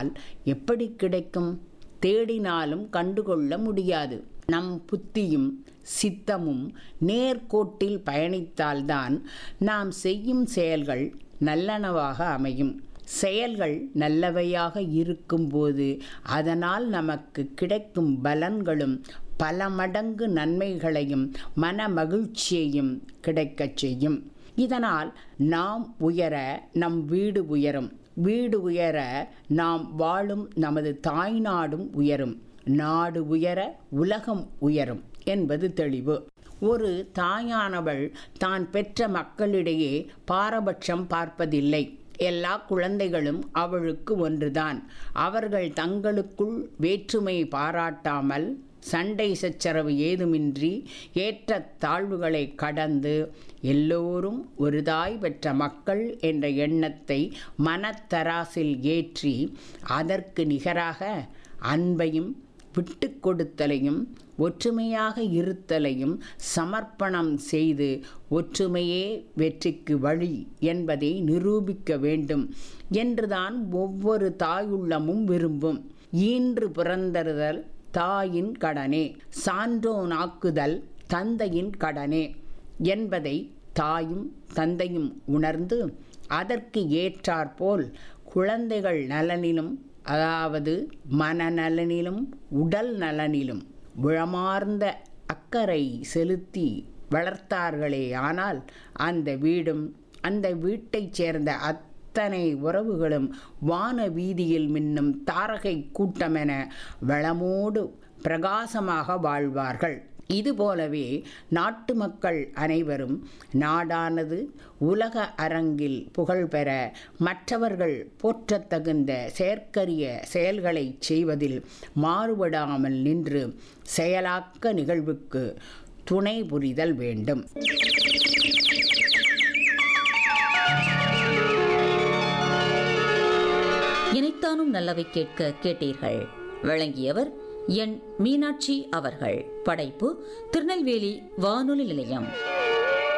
என்றால் எப்படி கிடைக்கும் தேடினாலும் கண்டுகொள்ள முடியாது நம் புத்தியும் சித்தமும் நேர்கோட்டில் பயணித்தால்தான் நாம் செய்யும் செயல்கள் நல்லனவாக அமையும் செயல்கள் நல்லவையாக இருக்கும்போது அதனால் நமக்கு கிடைக்கும் பலன்களும் பல மடங்கு நன்மைகளையும் மன மகிழ்ச்சியையும் கிடைக்கச் செய்யும் இதனால் நாம் உயர நம் வீடு உயரும் வீடு உயர நாம் வாழும் நமது தாய்நாடும் உயரும் நாடு உயர உலகம் உயரும் என்பது தெளிவு ஒரு தாயானவள் தான் பெற்ற மக்களிடையே பாரபட்சம் பார்ப்பதில்லை எல்லா குழந்தைகளும் அவளுக்கு ஒன்றுதான் அவர்கள் தங்களுக்குள் வேற்றுமை பாராட்டாமல் சண்டை சச்சரவு ஏதுமின்றி ஏற்ற தாழ்வுகளை கடந்து எல்லோரும் ஒரு தாய் பெற்ற மக்கள் என்ற எண்ணத்தை மனத்தராசில் ஏற்றி அதற்கு நிகராக அன்பையும் விட்டு கொடுத்தலையும் ஒற்றுமையாக இருத்தலையும் சமர்ப்பணம் செய்து ஒற்றுமையே வெற்றிக்கு வழி என்பதை நிரூபிக்க வேண்டும் என்றுதான் ஒவ்வொரு தாயுள்ளமும் விரும்பும் ஈன்று பிறந்தறுதல் தாயின் கடனே சான்றோனாக்குதல் தந்தையின் கடனே என்பதை தாயும் தந்தையும் உணர்ந்து அதற்கு ஏற்றாற்போல் குழந்தைகள் நலனிலும் அதாவது மனநலனிலும் உடல் நலனிலும் உளமார்ந்த அக்கறை செலுத்தி வளர்த்தார்களே ஆனால் அந்த வீடும் அந்த வீட்டைச் சேர்ந்த அத்தனை உறவுகளும் வான வீதியில் மின்னும் தாரகை கூட்டமென வளமோடு பிரகாசமாக வாழ்வார்கள் இதுபோலவே நாட்டு மக்கள் அனைவரும் நாடானது உலக அரங்கில் புகழ்பெற மற்றவர்கள் போற்றத்தகுந்த செயற்கரிய செயல்களை செய்வதில் மாறுபடாமல் நின்று செயலாக்க நிகழ்வுக்கு துணை புரிதல் வேண்டும் இணைத்தானும் நல்லவை கேட்க கேட்டீர்கள் வழங்கியவர் என் மீனாட்சி அவர்கள் படைப்பு திருநெல்வேலி வானொலி நிலையம்